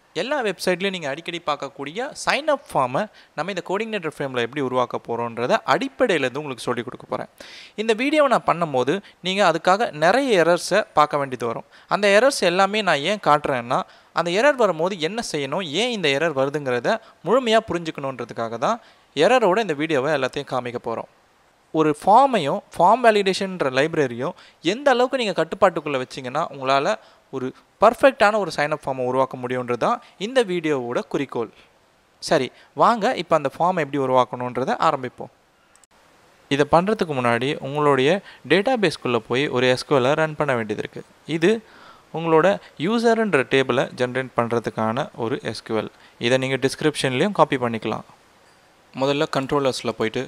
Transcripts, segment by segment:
எல்லா வெப்சைட்லையும் நீங்கள் அடிக்கடி பார்க்கக்கூடிய சைன் அப் ஃபார்மை நம்ம இந்த கோடினேட்டர் ஃப்ரேமில் எப்படி உருவாக்க போகிறோன்றத அடிப்படையிலேருந்து உங்களுக்கு சொல்லிக் கொடுக்க போகிறேன் இந்த வீடியோவை நான் பண்ணும்போது நீங்கள் அதுக்காக நிறைய எரர்ஸை பார்க்க வேண்டியது வரும் அந்த எரர்ஸ் எல்லாமே நான் ஏன் காட்டுறேன்னா அந்த எரர் வரும்போது என்ன செய்யணும் ஏன் இந்த எரர் வருதுங்கிறத முழுமையாக புரிஞ்சுக்கணுன்றதுக்காக தான் எரரோட இந்த வீடியோவை எல்லாத்தையும் காமிக்க போகிறோம் ஒரு ஃபார்மையும் ஃபார்ம் வேலிடேஷன்ற லைப்ரரியும் எந்த அளவுக்கு நீங்கள் கட்டுப்பாட்டுக்குள்ளே வச்சிங்கன்னா உங்களால் ஒரு பர்ஃபெக்டான ஒரு சைனப் ஃபார்மை உருவாக்க முடியுன்றது தான் இந்த வீடியோவோட குறிக்கோள் சரி வாங்க இப்போ அந்த ஃபார்மை எப்படி உருவாக்கணுன்றதை ஆரம்பிப்போம் இதை பண்ணுறதுக்கு முன்னாடி உங்களுடைய டேட்டா பேஸ்க்குள்ளே போய் ஒரு எஸ்குவலை ரன் பண்ண வேண்டியது இருக்குது இது உங்களோட யூசர்ன்ற டேபிளை ஜென்ரேட் பண்ணுறதுக்கான ஒரு எஸ்குவல் இதை நீங்கள் டிஸ்கிரிப்ஷன்லேயும் காப்பி பண்ணிக்கலாம் முதல்ல கண்ட்ரோலர்ஸில் போயிட்டு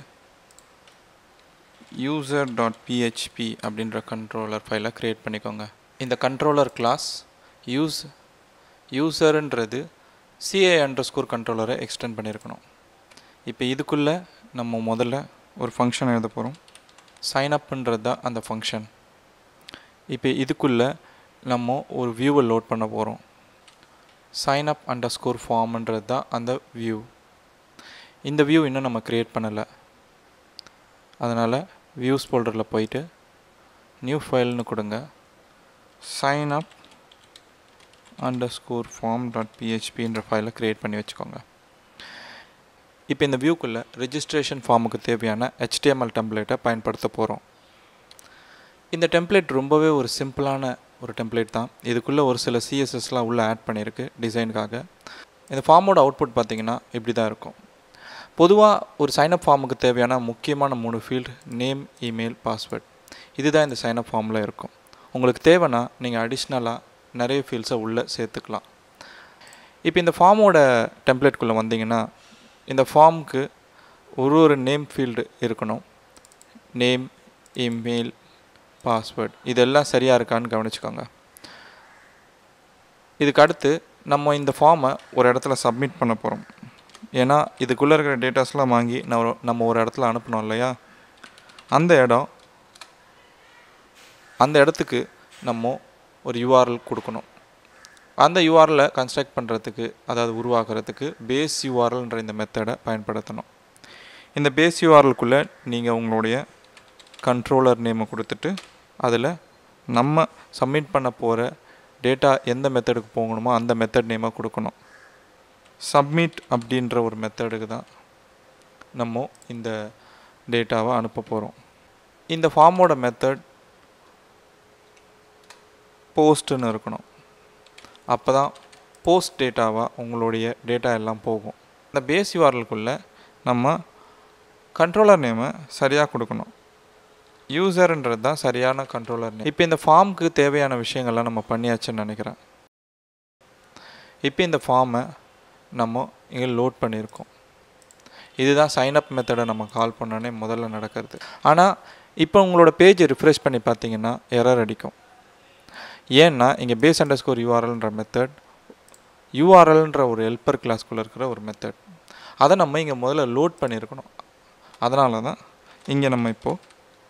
யூசர் டாட் பிஹெச்பி அப்படின்ற கண்ட்ரோலர் ஃபைலை க்ரியேட் பண்ணிக்கோங்க இந்த கண்ட்ரோலர் கிளாஸ் யூஸ் யூசருன்றது சிஏ அண்டர் ஸ்கோர் கண்ட்ரோலரை எக்ஸ்டெண்ட் பண்ணியிருக்கணும் இப்போ இதுக்குள்ளே நம்ம முதல்ல ஒரு ஃபங்க்ஷன் எழுத போகிறோம் சைன் அப்புன்றது தான் அந்த ஃபங்க்ஷன் இப்போ இதுக்குள்ளே நம்ம ஒரு வியூவை லோட் பண்ண போகிறோம் சைன் அப் அண்டர் ஸ்கோர் ஃபார்ம்ன்றது தான் அந்த வியூ இந்த வியூ இன்னும் நம்ம க்ரியேட் பண்ணலை அதனால் வியூஸ் ஃபோல்டரில் போயிட்டு நியூ ஃபைல்னு கொடுங்க sign up underscore form dot பிஹெச்பின்ற ஃபைலை க்ரியேட் பண்ணி வச்சுக்கோங்க இப்போ இந்த வியூக்குள்ளே ரெஜிஸ்ட்ரேஷன் ஃபார்முக்கு தேவையான ஹெச்டிஎம்எல் டெம்ப்ளேட்டை பயன்படுத்த போகிறோம் இந்த டெம்ப்ளேட் ரொம்பவே ஒரு சிம்பிளான ஒரு டெம்ப்ளேட் தான் இதுக்குள்ளே ஒரு சில சிஎஸ்எஸ்லாம் உள்ளே ஆட் பண்ணியிருக்கு டிசைனுக்காக இந்த ஃபார்மோட அவுட்புட் பார்த்திங்கன்னா இப்படி தான் இருக்கும் பொதுவாக ஒரு சைனப் ஃபார்முக்கு தேவையான முக்கியமான மூணு ஃபீல்டு நேம் இமெயில் பாஸ்வேர்ட் இதுதான் இந்த சைனப் ஃபார்மில் இருக்கும் உங்களுக்கு தேவைன்னா நீங்கள் அடிஷ்னலாக நிறைய ஃபீல்ட்ஸை உள்ளே சேர்த்துக்கலாம் இப்போ இந்த ஃபார்மோட டெம்ப்ளேட்குள்ளே வந்தீங்கன்னா இந்த ஃபார்முக்கு ஒரு ஒரு நேம் ஃபீல்டு இருக்கணும் நேம் இமெயில் பாஸ்வேர்ட் இதெல்லாம் சரியாக இருக்கான்னு கவனிச்சுக்கோங்க இதுக்கு அடுத்து நம்ம இந்த ஃபார்மை ஒரு இடத்துல சப்மிட் பண்ண போகிறோம் ஏன்னா இதுக்குள்ளே இருக்கிற டேட்டாஸ்லாம் வாங்கி நம்ம நம்ம ஒரு இடத்துல அனுப்பணும் இல்லையா அந்த இடம் அந்த இடத்துக்கு நம்ம ஒரு யூஆர்எல் கொடுக்கணும் அந்த யூஆர்எலை கன்ஸ்ட்ரக்ட் பண்ணுறதுக்கு அதாவது உருவாக்குறதுக்கு பேஸ் யூஆர்எல்ன்ற இந்த மெத்தடை பயன்படுத்தணும் இந்த பேஸ் யூஆர்எல்குள்ளே நீங்கள் உங்களுடைய கண்ட்ரோலர் நேமை கொடுத்துட்டு அதில் நம்ம சப்மிட் பண்ண போகிற டேட்டா எந்த மெத்தடுக்கு போகணுமோ அந்த மெத்தட் நேமை கொடுக்கணும் சப்மிட் அப்படின்ற ஒரு மெத்தடுக்கு தான் நம்ம இந்த டேட்டாவை அனுப்ப போகிறோம் இந்த ஃபார்மோட மெத்தட் போஸ்ட்டுன்னு இருக்கணும் அப்போ தான் போஸ்ட் டேட்டாவாக உங்களுடைய டேட்டா எல்லாம் போகும் இந்த பேஸ் யூஆர்எல்குள்ளே நம்ம கண்ட்ரோலர் நேமை சரியாக கொடுக்கணும் யூசர்ன்றது தான் சரியான கண்ட்ரோலர் நேம் இப்போ இந்த ஃபார்முக்கு தேவையான விஷயங்கள்லாம் நம்ம பண்ணியாச்சுன்னு நினைக்கிறேன் இப்போ இந்த ஃபார்மை நம்ம இங்கே லோட் பண்ணியிருக்கோம் இதுதான் சைன்அப் மெத்தடை நம்ம கால் பண்ணோன்னே முதல்ல நடக்கிறது ஆனால் இப்போ உங்களோட பேஜ் ரிஃப்ரெஷ் பண்ணி பார்த்தீங்கன்னா எரர் அடிக்கும் ஏன்னா இங்கே பேஸ் அண்டர் ஸ்கோர் யூஆர்எல்ன்ற மெத்தட் யூஆர்எல்ன்ற ஒரு ஹெல்ப்பர் கிளாஸ்க்குள்ளே இருக்கிற ஒரு மெத்தட் அதை நம்ம இங்கே முதல்ல லோட் பண்ணியிருக்கணும் அதனால தான் இங்கே நம்ம இப்போது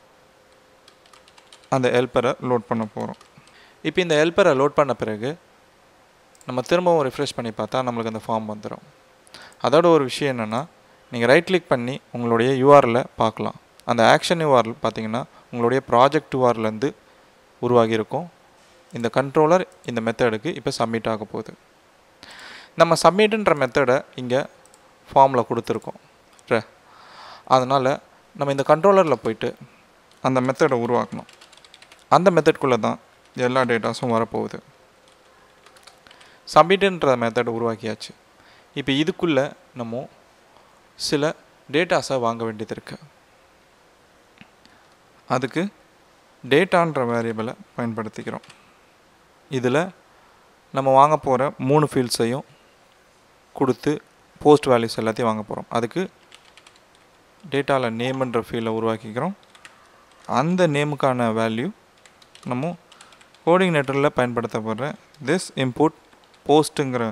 அந்த ஹெல்ப்பரை லோட் பண்ண போகிறோம் இப்போ இந்த ஹெல்ப்பரை லோட் பண்ண பிறகு நம்ம திரும்பவும் ரிஃப்ரெஷ் பண்ணி பார்த்தா நம்மளுக்கு அந்த ஃபார்ம் வந்துடும் அதோட ஒரு விஷயம் என்னென்னா நீங்கள் ரைட் கிளிக் பண்ணி உங்களுடைய யூஆரில் பார்க்கலாம் அந்த ஆக்ஷன் யூஆர்எல் பார்த்தீங்கன்னா உங்களுடைய ப்ராஜெக்ட் யூஆர்லேருந்து உருவாகி இருக்கும் இந்த கண்ட்ரோலர் இந்த மெத்தடுக்கு இப்போ சப்மிட் ஆக போகுது நம்ம சப்மிட்டுன்ற மெத்தடை இங்கே ஃபார்மில் கொடுத்துருக்கோம் அதனால் நம்ம இந்த கண்ட்ரோலரில் போயிட்டு அந்த மெத்தடை உருவாக்கணும் அந்த மெத்தட்குள்ளே தான் எல்லா டேட்டாஸும் வரப்போகுது சப்மிட்டுன்ற மெத்தடை உருவாக்கியாச்சு இப்போ இதுக்குள்ளே நம்ம சில டேட்டாஸை வாங்க வேண்டியது இருக்குது அதுக்கு டேட்டான்ற வேரியபிளை பயன்படுத்திக்கிறோம் இதில் நம்ம வாங்க போகிற மூணு ஃபீல்ட்ஸையும் கொடுத்து போஸ்ட் வேல்யூஸ் எல்லாத்தையும் வாங்க போகிறோம் அதுக்கு டேட்டாவில் நேம்ன்ற ஃபீல்டை உருவாக்கிக்கிறோம் அந்த நேமுக்கான வேல்யூ நம்ம கோடினேட்டரில் பயன்படுத்த போகிற திஸ் இன்புட் போஸ்ட்டுங்கிற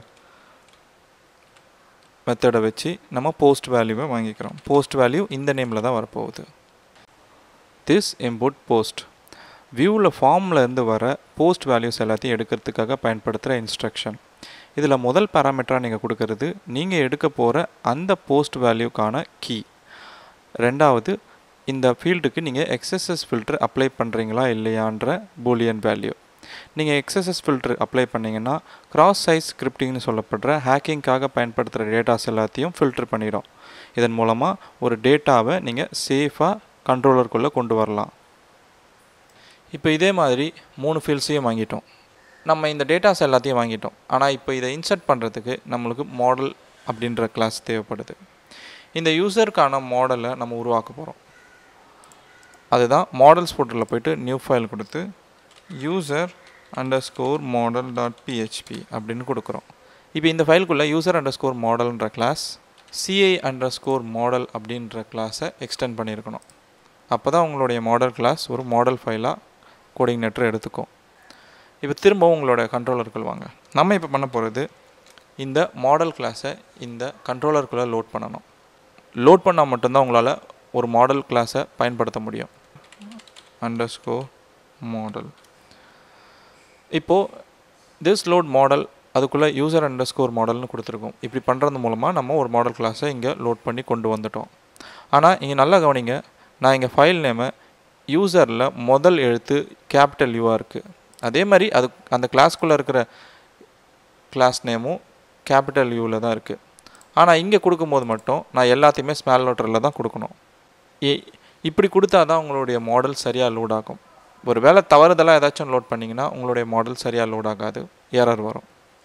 மெத்தடை வச்சு நம்ம போஸ்ட் வேல்யூவை வாங்கிக்கிறோம் போஸ்ட் வேல்யூ இந்த நேமில் தான் வரப்போகுது திஸ் இன்புட் போஸ்ட் வியூவில் ஃபார்மில் இருந்து வர போஸ்ட் வேல்யூஸ் எல்லாத்தையும் எடுக்கிறதுக்காக பயன்படுத்துகிற இன்ஸ்ட்ரக்ஷன் இதில் முதல் பேராமீட்டராக நீங்கள் கொடுக்கறது நீங்கள் எடுக்க போகிற அந்த போஸ்ட் வேல்யூக்கான கீ ரெண்டாவது இந்த ஃபீல்டுக்கு நீங்கள் எக்ஸசஸ் ஃபில்டர் அப்ளை பண்ணுறீங்களா இல்லையான்ற பூலியன் வேல்யூ நீங்கள் எக்ஸசஸ் ஃபில்டர் அப்ளை பண்ணிங்கன்னா கிராஸ் சைஸ் ஸ்கிரிப்டிங்னு சொல்லப்படுற ஹேக்கிங்காக பயன்படுத்துகிற டேட்டாஸ் எல்லாத்தையும் ஃபில்டர் பண்ணிடும் இதன் மூலமாக ஒரு டேட்டாவை நீங்கள் சேஃபாக கண்ட்ரோலருக்குள்ளே கொண்டு வரலாம் இப்போ இதே மாதிரி மூணு ஃபீல்ட்ஸையும் வாங்கிட்டோம் நம்ம இந்த டேட்டாஸ் எல்லாத்தையும் வாங்கிட்டோம் ஆனால் இப்போ இதை இன்சர்ட் பண்ணுறதுக்கு நம்மளுக்கு மாடல் அப்படின்ற கிளாஸ் தேவைப்படுது இந்த யூசருக்கான மாடலை நம்ம உருவாக்க போகிறோம் அதுதான் மாடல்ஸ் போர்ட்டலில் போயிட்டு நியூ ஃபைல் கொடுத்து user underscore model dot PHP அப்படின்னு கொடுக்குறோம் இப்போ இந்த ஃபைலுக்குள்ளே யூசர் அண்டர் ஸ்கோர் மாடல்ன்ற class CI underscore model அப்படின்ற கிளாஸை எக்ஸ்டெண்ட் பண்ணியிருக்கணும் அப்போ தான் உங்களுடைய மாடல் கிளாஸ் ஒரு மாடல் ஃபைலாக கோடிங்னேட்டர் எடுத்துக்கும் இப்போ திரும்பவும் உங்களோட கண்ட்ரோலருக்குள் வாங்க நம்ம இப்போ பண்ண போகிறது இந்த மாடல் கிளாஸை இந்த கண்ட்ரோலருக்குள்ளே லோட் பண்ணணும் லோட் பண்ணால் மட்டும்தான் உங்களால் ஒரு மாடல் கிளாஸை பயன்படுத்த முடியும் அண்டர் ஸ்கோர் மாடல் இப்போது திஸ் லோட் மாடல் அதுக்குள்ளே யூசர் அண்டர் ஸ்கோர் மாடல்னு கொடுத்துருக்கோம் இப்படி பண்ணுறது மூலமாக நம்ம ஒரு மாடல் கிளாஸை இங்கே லோட் பண்ணி கொண்டு வந்துட்டோம் ஆனால் இங்கே நல்லா கவனிங்க நான் இங்கே ஃபைல் நேமை யூசரில் முதல் எழுத்து கேபிட்டல் யூவாக இருக்குது அதே மாதிரி அது அந்த கிளாஸ்க்குள்ளே இருக்கிற கிளாஸ் நேமும் கேபிட்டல் யூவில் தான் இருக்குது ஆனால் இங்கே கொடுக்கும்போது மட்டும் நான் எல்லாத்தையுமே ஸ்மால் லெட்டரில் தான் கொடுக்கணும் ஏ இப்படி கொடுத்தா தான் உங்களுடைய மாடல் சரியாக லோட் ஆகும் ஒரு வேளை தவறுதலாக ஏதாச்சும் லோட் பண்ணிங்கன்னா உங்களுடைய மாடல் சரியாக லோட் ஆகாது எரர் வரும்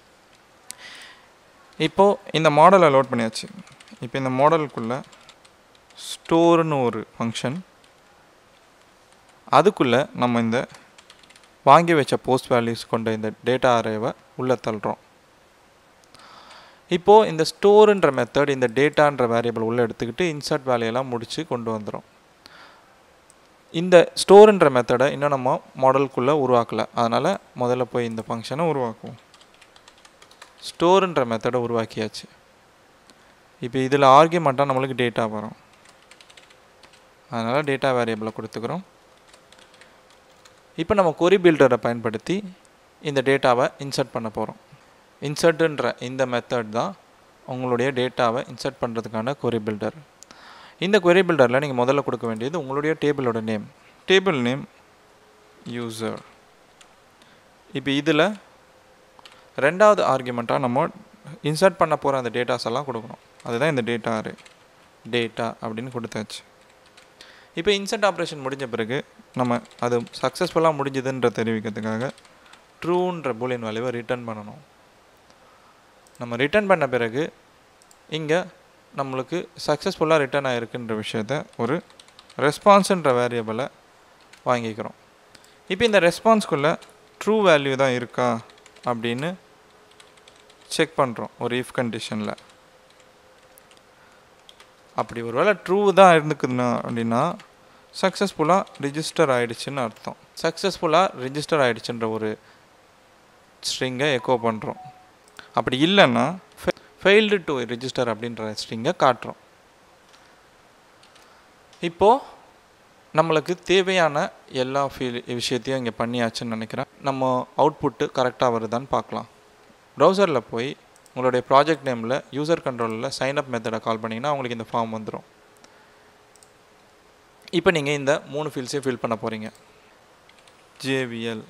இப்போது இந்த மாடலை லோட் பண்ணியாச்சு இப்போ இந்த மாடலுக்குள்ளே ஸ்டோர்னு ஒரு ஃபங்க்ஷன் அதுக்குள்ளே நம்ம இந்த வாங்கி வச்ச போஸ்ட் வேல்யூஸ் கொண்ட இந்த டேட்டா அரேவை உள்ளே தள்ளுறோம் இப்போது இந்த ஸ்டோருன்ற மெத்தட் இந்த டேட்டான்ற வேரியபிள் உள்ளே எடுத்துக்கிட்டு இன்சர்ட் வேலையெல்லாம் முடித்து கொண்டு வந்துடும் இந்த ஸ்டோருன்ற மெத்தடை இன்னும் நம்ம மாடலுக்குள்ளே உருவாக்கலை அதனால் முதல்ல போய் இந்த ஃபங்க்ஷனை உருவாக்குவோம் ஸ்டோருன்ற மெத்தடை உருவாக்கியாச்சு இப்போ இதில் ஆர்கியூமெண்ட்டாக நம்மளுக்கு டேட்டா வரும் அதனால் டேட்டா வேரியபிளை கொடுத்துக்கிறோம் இப்போ நம்ம கொரி பில்டரை பயன்படுத்தி இந்த டேட்டாவை இன்சர்ட் பண்ண போகிறோம் இன்சர்ட்டுன்ற இந்த மெத்தட் தான் உங்களுடைய டேட்டாவை இன்சர்ட் பண்ணுறதுக்கான கொரி பில்டர் இந்த கொரி பில்டரில் நீங்கள் முதல்ல கொடுக்க வேண்டியது உங்களுடைய டேபிளோட நேம் டேபிள் நேம் யூசர் இப்போ இதில் ரெண்டாவது ஆர்குமெண்ட்டாக நம்ம இன்சர்ட் பண்ண போகிற அந்த டேட்டாஸ் எல்லாம் கொடுக்கணும் அதுதான் இந்த டேட்டா அரே டேட்டா அப்படின்னு கொடுத்தாச்சு இப்போ இன்சர்ட் ஆப்ரேஷன் முடிஞ்ச பிறகு நம்ம அது சக்ஸஸ்ஃபுல்லாக முடிஞ்சதுன்ற தெரிவிக்கிறதுக்காக ட்ரூன்ற பூலியன் வேல்யூவை ரிட்டர்ன் பண்ணணும் நம்ம ரிட்டர்ன் பண்ண பிறகு இங்கே நம்மளுக்கு சக்ஸஸ்ஃபுல்லாக ரிட்டர்ன் ஆகிருக்குன்ற விஷயத்த ஒரு ரெஸ்பான்ஸுன்ற வேரியபிளை வாங்கிக்கிறோம் இப்போ இந்த ரெஸ்பான்ஸ்குள்ளே ட்ரூ வேல்யூ தான் இருக்கா அப்படின்னு செக் பண்ணுறோம் ஒரு இஃப் கண்டிஷனில் அப்படி ஒரு வேளை ட்ரூ தான் இருந்துக்குதுன்னா அப்படின்னா சக்ஸஸ்ஃபுல்லாக ரிஜிஸ்டர் ஆகிடுச்சின்னு அர்த்தம் சக்ஸஸ்ஃபுல்லாக ரிஜிஸ்டர் ஆகிடுச்சுன்ற ஒரு ஸ்ட்ரிங்கை எக்கோ பண்ணுறோம் அப்படி இல்லைன்னா ஃபெயில்டு டு ரிஜிஸ்டர் அப்படின்ற ஸ்ட்ரிங்கை காட்டுறோம் இப்போது நம்மளுக்கு தேவையான எல்லா ஃபீல் விஷயத்தையும் இங்கே பண்ணியாச்சுன்னு நினைக்கிறேன் நம்ம அவுட்புட்டு கரெக்டாக வருதான்னு பார்க்கலாம் ப்ரௌசரில் போய் உங்களுடைய ப்ராஜெக்ட் நேமில் யூசர் கண்ட்ரோலில் சைன் அப் மெத்தடை கால் பண்ணிங்கன்னா உங்களுக்கு இந்த ஃபார்ம் வந்துடும் இப்போ நீங்கள் இந்த மூணு ஃபீல்ட்ஸையும் ஃபில் பண்ண போகிறீங்க JVL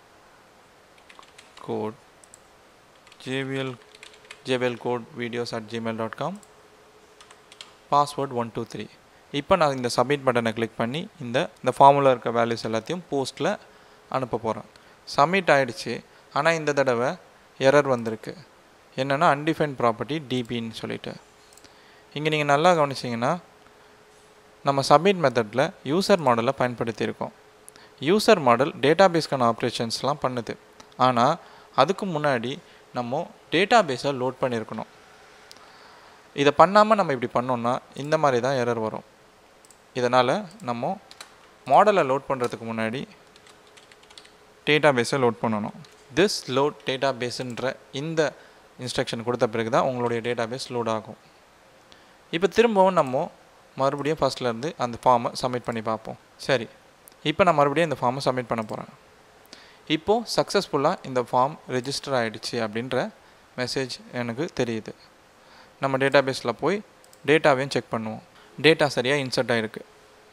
code JVL JVL code videos at Gmail dot com password one two three இப்போ நான் இந்த சப்மிட் பட்டனை கிளிக் பண்ணி இந்த இந்த ஃபார்முலா இருக்க வேல்யூஸ் எல்லாத்தையும் போஸ்ட்டில் அனுப்ப போகிறேன் சப்மிட் ஆகிடுச்சு ஆனால் இந்த தடவை எரர் வந்திருக்கு என்னென்னா அன்டிஃபைன் ப்ராப்பர்ட்டி டிபின்னு சொல்லிட்டு இங்கே நீங்கள் நல்லா கவனிச்சிங்கன்னா நம்ம சப்மிட் மெத்தடில் யூசர் மாடலை பயன்படுத்தியிருக்கோம் யூசர் மாடல் டேட்டாபேஸ்க்கான ஆப்ரேஷன்ஸ்லாம் பண்ணுது ஆனால் அதுக்கு முன்னாடி நம்ம டேட்டாபேஸை லோட் பண்ணியிருக்கணும் இதை பண்ணாமல் நம்ம இப்படி பண்ணோம்னா இந்த மாதிரி தான் எரர் வரும் இதனால் நம்ம மாடலை லோட் பண்ணுறதுக்கு முன்னாடி டேட்டாபேஸை லோட் பண்ணணும் திஸ் லோட் டேட்டாபேஸுன்ற இந்த இன்ஸ்ட்ரக்ஷன் கொடுத்த பிறகு தான் உங்களுடைய டேட்டாபேஸ் லோட் ஆகும் இப்போ திரும்பவும் நம்ம மறுபடியும் ஃபஸ்ட்லேருந்து அந்த ஃபார்மை சப்மிட் பண்ணி பார்ப்போம் சரி இப்போ நான் மறுபடியும் இந்த ஃபார்மை சப்மிட் பண்ண போகிறேன் இப்போது சக்ஸஸ்ஃபுல்லாக இந்த ஃபார்ம் ரெஜிஸ்டர் ஆகிடுச்சு அப்படின்ற மெசேஜ் எனக்கு தெரியுது நம்ம டேட்டாபேஸில் போய் டேட்டாவையும் செக் பண்ணுவோம் டேட்டா சரியாக இன்சர்ட் ஆகிருக்கு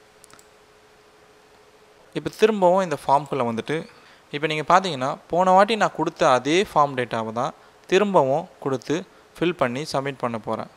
இப்போ திரும்பவும் இந்த ஃபார்ம்குள்ளே வந்துட்டு இப்போ நீங்கள் பார்த்தீங்கன்னா போன வாட்டி நான் கொடுத்த அதே ஃபார்ம் டேட்டாவை தான் திரும்பவும் கொடுத்து ஃபில் பண்ணி சப்மிட் பண்ண போகிறேன்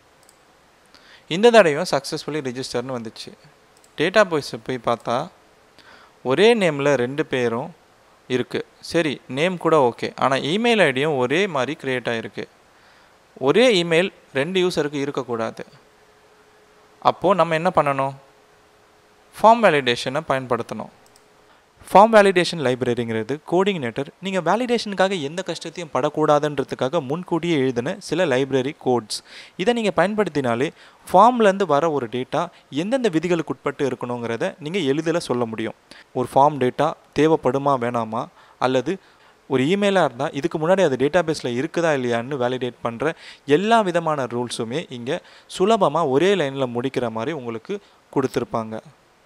இந்த தடவையும் சக்ஸஸ்ஃபுல்லி ரிஜிஸ்டர்னு வந்துச்சு டேட்டா பேஸை போய் பார்த்தா ஒரே நேமில் ரெண்டு பேரும் இருக்குது சரி நேம் கூட ஓகே ஆனால் இமெயில் ஐடியும் ஒரே மாதிரி க்ரியேட் ஆகிருக்கு ஒரே இமெயில் ரெண்டு யூசருக்கு இருக்கக்கூடாது அப்போது நம்ம என்ன பண்ணணும் ஃபார்ம் வேலிடேஷனை பயன்படுத்தணும் ஃபார்ம் வேலிடேஷன் லைப்ரரிங்கிறது கோடிங்னேட்டர் நீங்கள் வேலிடேஷனுக்காக எந்த கஷ்டத்தையும் படக்கூடாதுன்றதுக்காக முன்கூட்டியே எழுதின சில லைப்ரரி கோட்ஸ் இதை நீங்கள் பயன்படுத்தினாலே ஃபார்ம்லேருந்து வர ஒரு டேட்டா எந்தெந்த விதிகளுக்கு உட்பட்டு இருக்கணுங்கிறத நீங்கள் எளிதில் சொல்ல முடியும் ஒரு ஃபார்ம் டேட்டா தேவைப்படுமா வேணாமா அல்லது ஒரு இமெயிலாக இருந்தால் இதுக்கு முன்னாடி அது டேட்டாபேஸில் இருக்குதா இல்லையான்னு வேலிடேட் பண்ணுற எல்லா விதமான ரூல்ஸுமே இங்கே சுலபமாக ஒரே லைனில் முடிக்கிற மாதிரி உங்களுக்கு கொடுத்துருப்பாங்க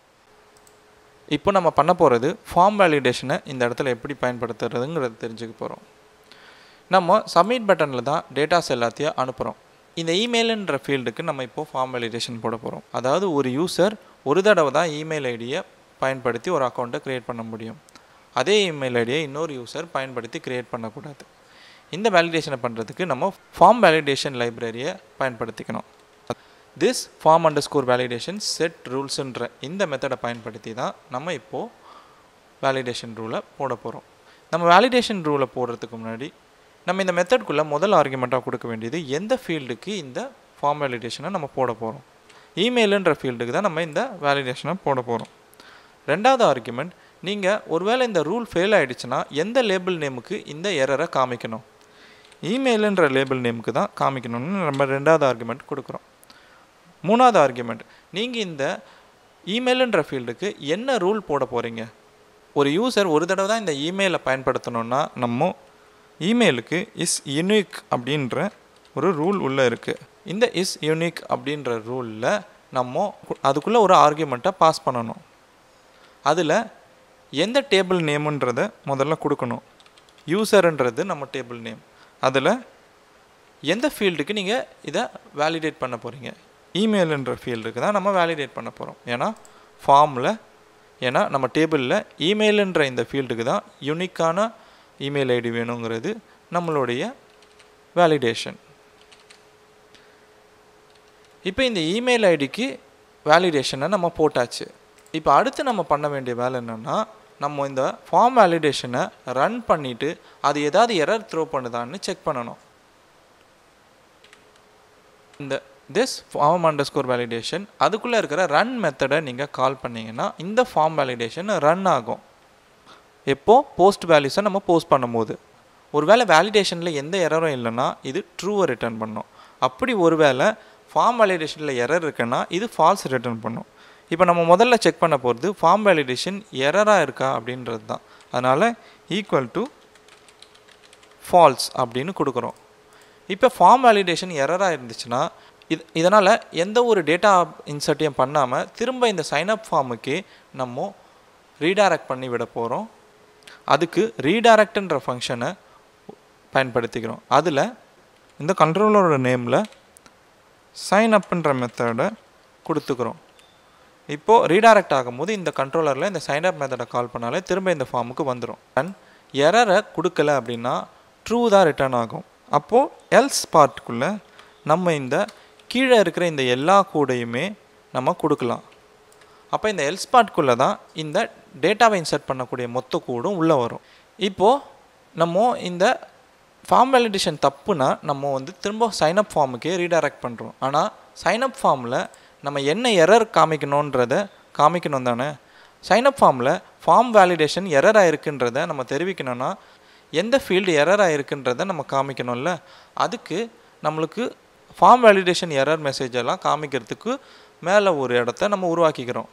இப்போ நம்ம பண்ண போகிறது ஃபார்ம் வேலிடேஷனை இந்த இடத்துல எப்படி பயன்படுத்துறதுங்கிறத தெரிஞ்சுக்க போகிறோம் நம்ம சப்மிட் பட்டனில் தான் டேட்டாஸ் எல்லாத்தையும் அனுப்புகிறோம் இந்த இமெயிலுன்ற ஃபீல்டுக்கு நம்ம இப்போது ஃபார்ம் வேலிடேஷன் போட போகிறோம் அதாவது ஒரு யூசர் ஒரு தடவை தான் இமெயில் ஐடியை பயன்படுத்தி ஒரு அக்கௌண்ட்டை க்ரியேட் பண்ண முடியும் அதே இமெயில் ஐடியை இன்னொரு யூசர் பயன்படுத்தி க்ரியேட் பண்ணக்கூடாது இந்த வேலிடேஷனை பண்ணுறதுக்கு நம்ம ஃபார்ம் வேலிடேஷன் லைப்ரரியை பயன்படுத்திக்கணும் this form underscore validation set ரூல்ஸுன்ற இந்த மெத்தடை பயன்படுத்தி தான் நம்ம இப்போது வேலிடேஷன் ரூலை போட போகிறோம் நம்ம வேலிடேஷன் ரூலை போடுறதுக்கு முன்னாடி நம்ம இந்த மெத்தட்குள்ளே முதல் ஆர்குமெண்ட்டாக கொடுக்க வேண்டியது எந்த ஃபீல்டுக்கு இந்த ஃபார்ம் வேலிடேஷனை நம்ம போட போகிறோம் இமெயிலுன்ற ஃபீல்டுக்கு தான் நம்ம இந்த வேலிடேஷனை போட போகிறோம் ரெண்டாவது ஆர்குமெண்ட் நீங்கள் ஒருவேளை இந்த ரூல் ஃபெயில் ஆகிடுச்சுன்னா எந்த லேபிள் நேமுக்கு இந்த எரரை காமிக்கணும் இமெயிலுன்ற லேபிள் நேமுக்கு தான் காமிக்கணும்னு நம்ம ரெண்டாவது ஆர்குமெண்ட் கொடுக்குறோம் மூணாவது ஆர்குமெண்ட் நீங்கள் இந்த இமெயிலுன்ற ஃபீல்டுக்கு என்ன ரூல் போட போகிறீங்க ஒரு யூசர் ஒரு தடவை தான் இந்த இமெயிலை பயன்படுத்தணுன்னா நம்ம இமெயிலுக்கு இஸ் யுனிக் அப்படின்ற ஒரு ரூல் உள்ளே இருக்குது இந்த இஸ் யூனிக் அப்படின்ற ரூலில் நம்ம அதுக்குள்ளே ஒரு ஆர்குமெண்ட்டை பாஸ் பண்ணணும் அதில் எந்த டேபிள் நேமுன்றதை முதல்ல கொடுக்கணும் யூசருன்றது நம்ம டேபிள் நேம் அதில் எந்த ஃபீல்டுக்கு நீங்கள் இதை வேலிடேட் பண்ண போகிறீங்க இமெயிலுன்ற ஃபீல்டுக்கு தான் நம்ம வேலிடேட் பண்ண போகிறோம் ஏன்னா ஃபார்மில் ஏன்னா நம்ம டேபிளில் இமெயிலுன்ற இந்த ஃபீல்டுக்கு தான் யூனிக்கான இமெயில் ஐடி வேணுங்கிறது நம்மளுடைய வேலிடேஷன் இப்போ இந்த இமெயில் ஐடிக்கு வேலிடேஷனை நம்ம போட்டாச்சு இப்போ அடுத்து நம்ம பண்ண வேண்டிய வேலை என்னென்னா நம்ம இந்த ஃபார்ம் வேலிடேஷனை ரன் பண்ணிவிட்டு அது ஏதாவது எரர் த்ரோ பண்ணுதான்னு செக் பண்ணணும் இந்த this form underscore validation அதுக்குள்ளே இருக்கிற ரன் மெத்தடை நீங்கள் கால் பண்ணிங்கன்னா இந்த ஃபார்ம் வேலிடேஷன் ரன் ஆகும் எப்போது போஸ்ட் வேல்யூஸை நம்ம போஸ்ட் பண்ணும்போது ஒருவேளை வேலிடேஷனில் எந்த எரரும் இல்லைன்னா இது ட்ரூவை ரிட்டர்ன் பண்ணும் அப்படி ஒருவேளை ஃபார்ம் வேலிடேஷனில் எரர் இருக்குன்னா இது ஃபால்ஸ் ரிட்டர்ன் பண்ணும் இப்போ நம்ம முதல்ல செக் பண்ண போகிறது ஃபார்ம் வேலிடேஷன் எரராக இருக்கா அப்படின்றது தான் அதனால் ஈக்குவல் டு ஃபால்ஸ் அப்படின்னு கொடுக்குறோம் இப்போ ஃபார்ம் வேலிடேஷன் எரராக இருந்துச்சுன்னா இது இதனால் எந்த ஒரு டேட்டா இன்சர்ட்டையும் பண்ணாமல் திரும்ப இந்த சைன்அப் ஃபார்முக்கே நம்ம ரீடைரக்ட் பண்ணி விட போகிறோம் அதுக்கு ரீடைரக்ட்ன்ற ஃபங்க்ஷனை பயன்படுத்திக்கிறோம் அதில் இந்த கண்ட்ரோலரோட நேமில் சைன் அப்புன்ற மெத்தடை கொடுத்துக்கிறோம் இப்போது ரீடைரக்ட் ஆகும்போது இந்த கண்ட்ரோலரில் இந்த சைன் அப் மெத்தடை கால் பண்ணாலே திரும்ப இந்த ஃபார்முக்கு வந்துடும் அண்ட் எரரை கொடுக்கல அப்படின்னா ட்ரூ தான் ரிட்டர்ன் ஆகும் அப்போது எல்ஸ் பார்ட்டுக்குள்ளே நம்ம இந்த கீழே இருக்கிற இந்த எல்லா கூடையுமே நம்ம கொடுக்கலாம் அப்போ இந்த எல்ஸ் பார்ட்குள்ளே தான் இந்த டேட்டாவை இன்சர்ட் பண்ணக்கூடிய மொத்த கூடும் உள்ளே வரும் இப்போது நம்ம இந்த ஃபார்ம் வேலிடேஷன் தப்புனா நம்ம வந்து திரும்ப சைன்அப் ஃபார்முக்கே ரீடைரக்ட் பண்ணுறோம் ஆனால் சைன்அப் ஃபார்மில் நம்ம என்ன எரர் காமிக்கணுன்றத காமிக்கணும் தானே சைன்அப் ஃபார்மில் ஃபார்ம் வேலிடேஷன் எரர் ஆயிருக்குன்றத நம்ம தெரிவிக்கணும்னா எந்த ஃபீல்டு எரர் ஆயிருக்குன்றத நம்ம காமிக்கணும்ல அதுக்கு நம்மளுக்கு ஃபார்ம் வேலிடேஷன் எரர் மெசேஜ் எல்லாம் காமிக்கிறதுக்கு மேலே ஒரு இடத்த நம்ம உருவாக்கிக்கிறோம்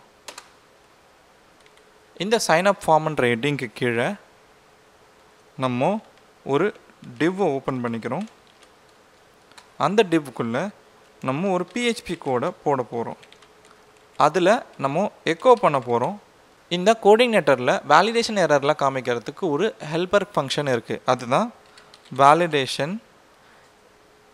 இந்த சைன்அப் ஃபார்ம்ன்ற ஹெட்டிங்க்கு கீழே நம்ம ஒரு டிவ்வை ஓப்பன் பண்ணிக்கிறோம் அந்த டிவ்க்குள்ளே நம்ம ஒரு பிஹெச்பி கோடை போட போகிறோம் அதில் நம்ம எக்கோ பண்ண போகிறோம் இந்த கோடினேட்டரில் வேலிடேஷன் எரர்லாம் காமிக்கிறதுக்கு ஒரு ஹெல்பர் ஃபங்க்ஷன் இருக்குது அதுதான் வேலிடேஷன்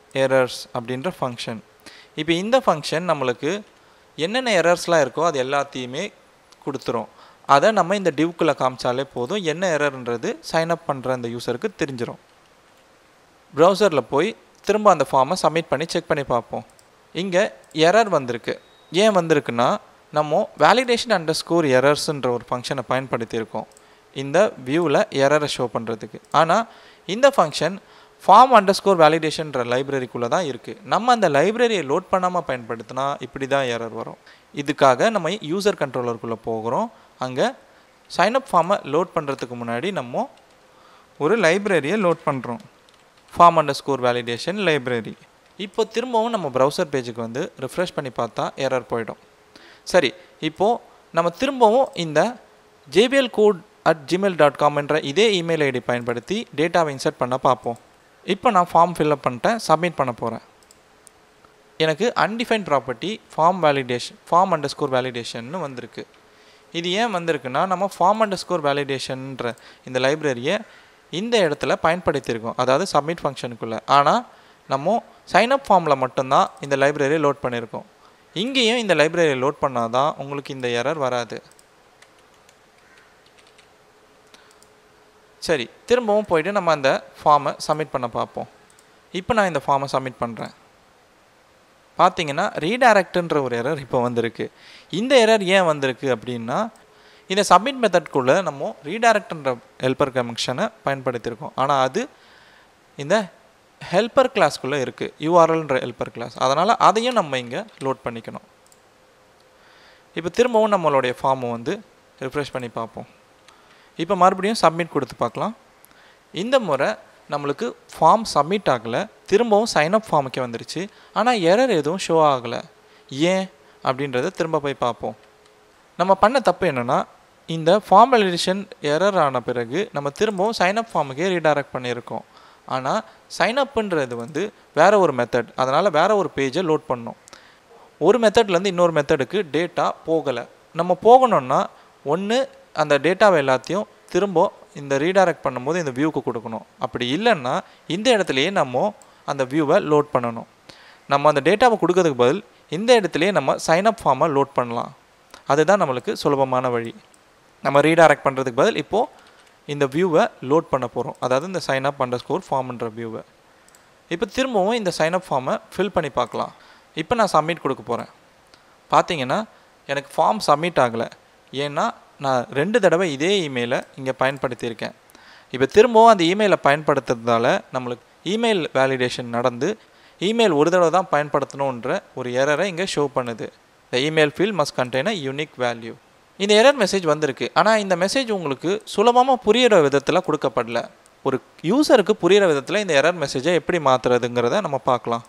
எரர்ஸ் அப்படின்ற ஃபங்க்ஷன் இப்போ இந்த ஃபங்க்ஷன் நம்மளுக்கு என்னென்ன எரர்ஸ்லாம் இருக்கோ அது எல்லாத்தையுமே கொடுத்துரும் அதை நம்ம இந்த டிவ்க்குள்ளே காமிச்சாலே போதும் என்ன எரர்ன்றது சைன் அப் பண்ணுற அந்த யூசருக்கு தெரிஞ்சிடும் ப்ரௌசரில் போய் திரும்ப அந்த ஃபார்மை சப்மிட் பண்ணி செக் பண்ணி பார்ப்போம் இங்கே எரர் வந்திருக்கு ஏன் வந்திருக்குன்னா நம்ம வேலிடேஷன் அண்டர் ஸ்கோர் எரர்ஸ்ன்ற ஒரு ஃபங்க்ஷனை பயன்படுத்தியிருக்கோம் இந்த வியூவில் எரரை ஷோ பண்ணுறதுக்கு ஆனால் இந்த ஃபங்க்ஷன் ஃபார்ம் அண்டர் ஸ்கோர் வேலிடேஷன்ற லைப்ரரிக்குள்ளே தான் இருக்குது நம்ம அந்த லைப்ரரியை லோட் பண்ணாமல் பயன்படுத்தினா இப்படி தான் எரர் வரும் இதுக்காக நம்ம யூசர் கண்ட்ரோலருக்குள்ளே போகிறோம் அங்கே சைன்அப் ஃபார்மை லோட் பண்ணுறதுக்கு முன்னாடி நம்ம ஒரு லைப்ரரியை லோட் பண்ணுறோம் form underscore validation library இப்போ திரும்பவும் நம்ம ப்ரௌசர் பேஜுக்கு வந்து ரிஃப்ரெஷ் பண்ணி பார்த்தா எரர் போயிடும் சரி இப்போது நம்ம திரும்பவும் இந்த JBL code at Gmail dot காம்ன்ற இதே இமெயில் ஐடி பயன்படுத்தி டேட்டாவை இன்சர்ட் பண்ண பார்ப்போம் இப்போ நான் ஃபார்ம் ஃபில்அப் பண்ணிட்டேன் சப்மிட் பண்ண போகிறேன் எனக்கு undefined property form validation form underscore வேலிடேஷன்னு வந்திருக்கு இது ஏன் வந்திருக்குன்னா நம்ம ஃபார்ம் அண்டர் ஸ்கோர் வேலிடேஷன்ற இந்த லைப்ரரியை இந்த இடத்துல பயன்படுத்தியிருக்கோம் அதாவது சப்மிட் ஃபங்க்ஷனுக்குள்ளே ஆனால் நம்ம சைன்அப் ஃபார்மில் மட்டும்தான் இந்த லைப்ரரியை லோட் பண்ணியிருக்கோம் இங்கேயும் இந்த லைப்ரரியை லோட் பண்ணால் தான் உங்களுக்கு இந்த எரர் வராது சரி திரும்பவும் போயிட்டு நம்ம அந்த ஃபார்மை சப்மிட் பண்ண பார்ப்போம் இப்போ நான் இந்த ஃபார்மை சப்மிட் பண்ணுறேன் பார்த்தீங்கன்னா ரீடைரக்ட்ன்ற ஒரு எரர் இப்போ வந்திருக்கு இந்த எரர் ஏன் வந்திருக்கு அப்படின்னா இந்த சப்மிட் மெத்தட்குள்ளே நம்ம ரீடைரக்ட்ன்ற ஹெல்ப்பர் கனெக்ஷனை பயன்படுத்தியிருக்கோம் ஆனால் அது இந்த ஹெல்ப்பர் கிளாஸ்க்குள்ளே இருக்குது யூஆர்எல்ன்ற ஹெல்ப்பர் கிளாஸ் அதனால் அதையும் நம்ம இங்கே லோட் பண்ணிக்கணும் இப்போ திரும்பவும் நம்மளுடைய ஃபார்மை வந்து ரிஃப்ரெஷ் பண்ணி பார்ப்போம் இப்போ மறுபடியும் சப்மிட் கொடுத்து பார்க்கலாம் இந்த முறை நம்மளுக்கு ஃபார்ம் சப்மிட் ஆகலை திரும்பவும் சைன்அப் ஃபார்முக்கே வந்துருச்சு ஆனால் எரர் எதுவும் ஷோ ஆகலை ஏன் அப்படின்றத திரும்ப போய் பார்ப்போம் நம்ம பண்ண தப்பு என்னென்னா இந்த ஃபார்ம் வேலிடேஷன் எரர் ஆன பிறகு நம்ம திரும்பவும் சைன்அப் ஃபார்முக்கே ரீடைரக்ட் பண்ணியிருக்கோம் ஆனால் சைன்அப்புன்றது வந்து வேற ஒரு மெத்தட் அதனால் வேற ஒரு பேஜை லோட் பண்ணோம் ஒரு மெத்தட்லேருந்து இன்னொரு மெத்தடுக்கு டேட்டா போகலை நம்ம போகணும்னா ஒன்று அந்த டேட்டாவை எல்லாத்தையும் திரும்ப இந்த ரீடைரக்ட் பண்ணும்போது இந்த வியூக்கு கொடுக்கணும் அப்படி இல்லைன்னா இந்த இடத்துலையே நம்ம அந்த வியூவை லோட் பண்ணணும் நம்ம அந்த டேட்டாவை கொடுக்கறதுக்கு பதில் இந்த இடத்துலையே நம்ம சைன்அப் ஃபார்மை லோட் பண்ணலாம் அதுதான் நம்மளுக்கு சுலபமான வழி நம்ம ரீடைரக்ட் பண்ணுறதுக்கு பதில் இப்போது இந்த வியூவை லோட் பண்ண போகிறோம் அதாவது இந்த சைன்அப் அண்டர் ஸ்கோர் ஃபார்ம்ன்ற வியூவை இப்போ திரும்பவும் இந்த சைன்அப் ஃபார்மை ஃபில் பண்ணி பார்க்கலாம் இப்போ நான் சப்மிட் கொடுக்க போகிறேன் பார்த்தீங்கன்னா எனக்கு ஃபார்ம் சப்மிட் ஆகலை ஏன்னா நான் ரெண்டு தடவை இதே இமெயிலை இங்கே பயன்படுத்தியிருக்கேன் இப்போ திரும்பவும் அந்த இமெயிலை பயன்படுத்துறதால நம்மளுக்கு இமெயில் வேலிடேஷன் நடந்து இமெயில் ஒரு தடவை தான் பயன்படுத்தணுன்ற ஒரு எரரை இங்கே ஷோ பண்ணுது the email field must contain a unique value இந்த எரர் மெசேஜ் வந்திருக்கு ஆனால் இந்த மெசேஜ் உங்களுக்கு சுலபமாக புரியிற விதத்தில் கொடுக்கப்படல ஒரு யூசருக்கு புரியிற விதத்தில் இந்த எரர் மெசேஜை எப்படி மாற்றுறதுங்கிறத நம்ம பார்க்கலாம்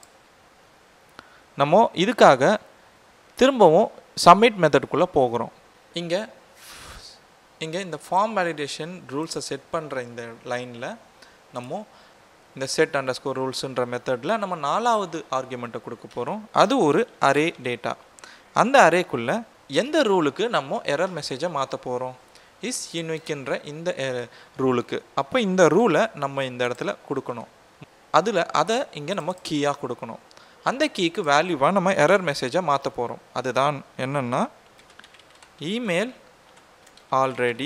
நம்ம இதுக்காக திரும்பவும் சப்மிட் மெத்தடுக்குள்ளே போகிறோம் இங்கே இங்கே இந்த ஃபார்ம் வேலிடேஷன் ரூல்ஸை செட் பண்ணுற இந்த லைனில் நம்ம இந்த செட் அண்டர் ஸ்கோர் ரூல்ஸுன்ற மெத்தடில் நம்ம நாலாவது ஆர்குமெண்ட்டை கொடுக்க போகிறோம் அது ஒரு அரே டேட்டா அந்த அரேக்குள்ளே எந்த ரூலுக்கு நம்ம எரர் மெசேஜை மாற்ற போகிறோம் இஸ் யூனிக்ன்ற இந்த ரூலுக்கு அப்போ இந்த ரூலை நம்ம இந்த இடத்துல கொடுக்கணும் அதில் அதை இங்கே நம்ம கீயாக கொடுக்கணும் அந்த கீக்கு வேல்யூவாக நம்ம எரர் மெசேஜை மாற்ற போகிறோம் அதுதான் என்னென்னா இமெயில் ஆல்ரெடி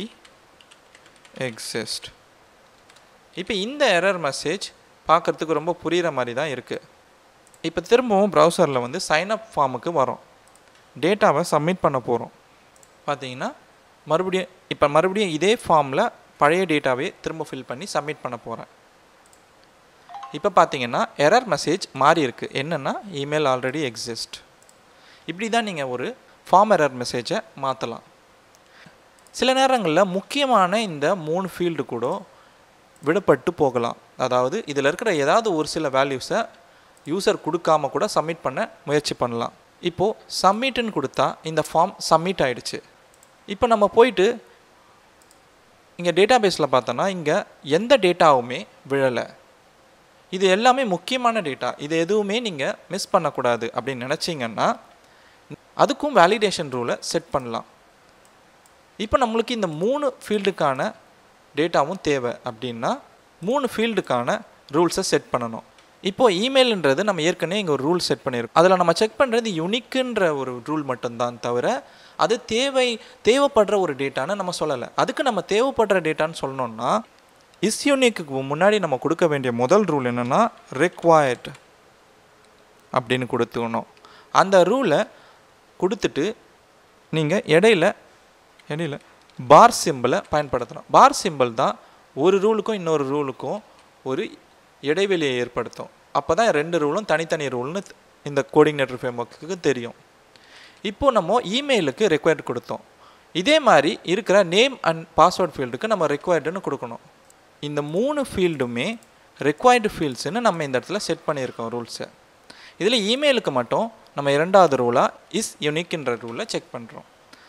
எக்ஸிஸ்ட் இப்போ இந்த எரர் மெசேஜ் பார்க்குறதுக்கு ரொம்ப புரிகிற மாதிரி தான் இருக்குது இப்போ திரும்பவும் ப்ரௌசரில் வந்து சைன்அப் ஃபார்முக்கு வரோம் டேட்டாவை சப்மிட் பண்ண போகிறோம் பார்த்தீங்கன்னா மறுபடியும் இப்போ மறுபடியும் இதே ஃபார்மில் பழைய டேட்டாவே திரும்ப ஃபில் பண்ணி சப்மிட் பண்ண போகிறேன் இப்போ பார்த்தீங்கன்னா எரர் மெசேஜ் மாறி இருக்குது என்னென்னா இமெயில் ஆல்ரெடி எக்ஸிஸ்ட் இப்படி தான் நீங்கள் ஒரு ஃபார்ம் எரர் மெசேஜை மாற்றலாம் சில நேரங்களில் முக்கியமான இந்த மூணு ஃபீல்டு கூட விடுபட்டு போகலாம் அதாவது இதில் இருக்கிற ஏதாவது ஒரு சில வேல்யூஸை யூசர் கொடுக்காம கூட சப்மிட் பண்ண முயற்சி பண்ணலாம் இப்போது சப்மிட்டுன்னு கொடுத்தா இந்த ஃபார்ம் சப்மிட் ஆயிடுச்சு இப்போ நம்ம போயிட்டு இங்கே டேட்டா பேஸில் பார்த்தோன்னா இங்கே எந்த டேட்டாவுமே விழலை இது எல்லாமே முக்கியமான டேட்டா இது எதுவுமே நீங்கள் மிஸ் பண்ணக்கூடாது அப்படின்னு நினச்சிங்கன்னா அதுக்கும் வேலிடேஷன் ரூலை செட் பண்ணலாம் இப்போ நம்மளுக்கு இந்த மூணு ஃபீல்டுக்கான டேட்டாவும் தேவை அப்படின்னா மூணு ஃபீல்டுக்கான ரூல்ஸை செட் பண்ணணும் இப்போ இமெயில்ன்றது நம்ம ஏற்கனவே இங்கே ஒரு ரூல் செட் பண்ணியிருக்கோம் அதில் நம்ம செக் பண்ணுறது யுனிக்குன்ற ஒரு ரூல் மட்டும்தான் தவிர அது தேவை தேவைப்படுற ஒரு டேட்டான்னு நம்ம சொல்லலை அதுக்கு நம்ம தேவைப்படுற டேட்டான்னு சொல்லணும்னா இஸ் யூனிக்கு முன்னாடி நம்ம கொடுக்க வேண்டிய முதல் ரூல் என்னென்னா ரெக்வயர்ட் அப்படின்னு கொடுத்துக்கணும் அந்த ரூலை கொடுத்துட்டு நீங்கள் இடையில இடையில பார் சிம்பிளை பயன்படுத்தணும் பார் சிம்பிள் தான் ஒரு ரூலுக்கும் இன்னொரு ரூலுக்கும் ஒரு இடைவெளியை ஏற்படுத்தும் அப்போ தான் ரெண்டு ரூலும் தனித்தனி ரூல்னு இந்த கோடினேட்டர் ஃப்ரேம்ஒர்க்குக்கு தெரியும் இப்போ நம்ம இமெயிலுக்கு ரெக்வயர்ட் கொடுத்தோம் இதே மாதிரி இருக்கிற நேம் அண்ட் பாஸ்வேர்ட் ஃபீல்டுக்கு நம்ம ரெக்வயர்டுன்னு கொடுக்கணும் இந்த மூணு ஃபீல்டுமே ரெக்வயர்டு ஃபீல்ட்ஸ்னு நம்ம இந்த இடத்துல செட் பண்ணியிருக்கோம் ரூல்ஸை இதில் இமெயிலுக்கு மட்டும் நம்ம இரண்டாவது ரூலாக இஸ் யூனிக்ன்ற ரூலை செக் பண்ணுறோம்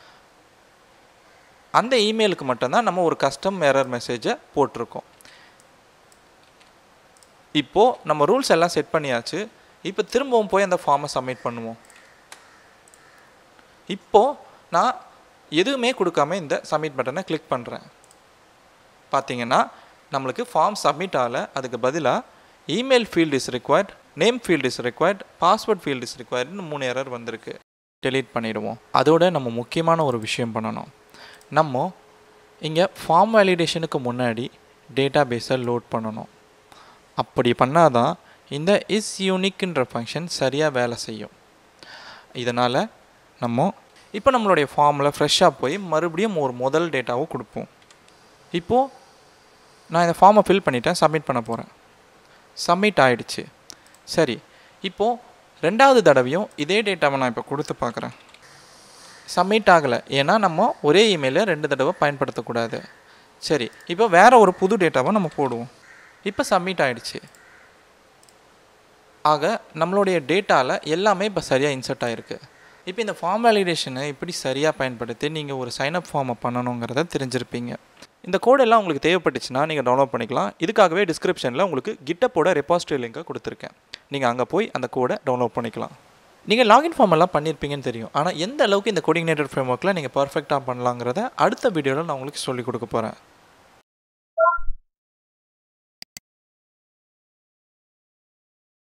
அந்த இமெயிலுக்கு மட்டும்தான் நம்ம ஒரு கஸ்டம் எரர் மெசேஜை போட்டிருக்கோம் இப்போது நம்ம ரூல்ஸ் எல்லாம் செட் பண்ணியாச்சு இப்போ திரும்பவும் போய் அந்த ஃபார்மை சப்மிட் பண்ணுவோம் இப்போது நான் எதுவுமே கொடுக்காம இந்த சப்மிட் பட்டனை கிளிக் பண்ணுறேன் பார்த்தீங்கன்னா நம்மளுக்கு ஃபார்ம் சப்மிட் ஆகலை அதுக்கு பதிலாக email field is required name field is required password field is ரிக்வயர்ட்னு மூணு எரர் வந்திருக்கு டெலீட் பண்ணிடுவோம் அதோட நம்ம முக்கியமான ஒரு விஷயம் பண்ணணும் நம்ம இங்கே ஃபார்ம் வேலிடேஷனுக்கு முன்னாடி டேட்டா பேஸை லோட் பண்ணணும் அப்படி பண்ணாதான் இந்த இஸ் யூனிக்ன்ற ஃபங்க்ஷன் சரியாக வேலை செய்யும் இதனால் நம்ம இப்போ நம்மளுடைய ஃபார்மில் ஃப்ரெஷ்ஷாக போய் மறுபடியும் ஒரு முதல் டேட்டாவை கொடுப்போம் இப்போது நான் இந்த ஃபார்மை ஃபில் பண்ணிட்டேன் சப்மிட் பண்ண போகிறேன் சப்மிட் ஆயிடுச்சு சரி இப்போது ரெண்டாவது தடவையும் இதே டேட்டாவை நான் இப்போ கொடுத்து பார்க்குறேன் சப்மிட் ஆகலை ஏன்னா நம்ம ஒரே இமெயிலை ரெண்டு தடவை பயன்படுத்தக்கூடாது சரி இப்போ வேறு ஒரு புது டேட்டாவை நம்ம போடுவோம் இப்போ சப்மிட் ஆயிடுச்சு ஆக நம்மளுடைய டேட்டாவில் எல்லாமே இப்போ சரியாக இன்சர்ட் ஆகிருக்கு இப்போ இந்த ஃபார்ம் வேலிடேஷனை இப்படி சரியாக பயன்படுத்தி நீங்கள் ஒரு சைன்அப் ஃபார்மை பண்ணணுங்கிறத தெரிஞ்சிருப்பீங்க இந்த கோடெல்லாம் உங்களுக்கு தேவைப்பட்டுச்சுன்னா நீங்கள் டவுன்லோட் பண்ணிக்கலாம் இதுக்காகவே டிஸ்கிரிப்ஷனில் உங்களுக்கு கிட்டப்போட ரெபாசிட்டரி லிங்கை கொடுத்துருக்கேன் நீங்கள் அங்கே போய் அந்த கோடை டவுன்லோட் பண்ணிக்கலாம் நீங்கள் லாகின் ஃபார்ம் எல்லாம் பண்ணியிருப்பீங்கன்னு தெரியும் ஆனால் எந்த அளவுக்கு இந்த கோடினேட்டர் ஃப்ரேம் ஒர்க்கில் நீங்கள் பர்ஃபெக்டாக பண்ணலாங்கிறத அடுத்த வீடியோவில் நான் உங்களுக்கு சொல்லிக் கொடுக்க போகிறேன்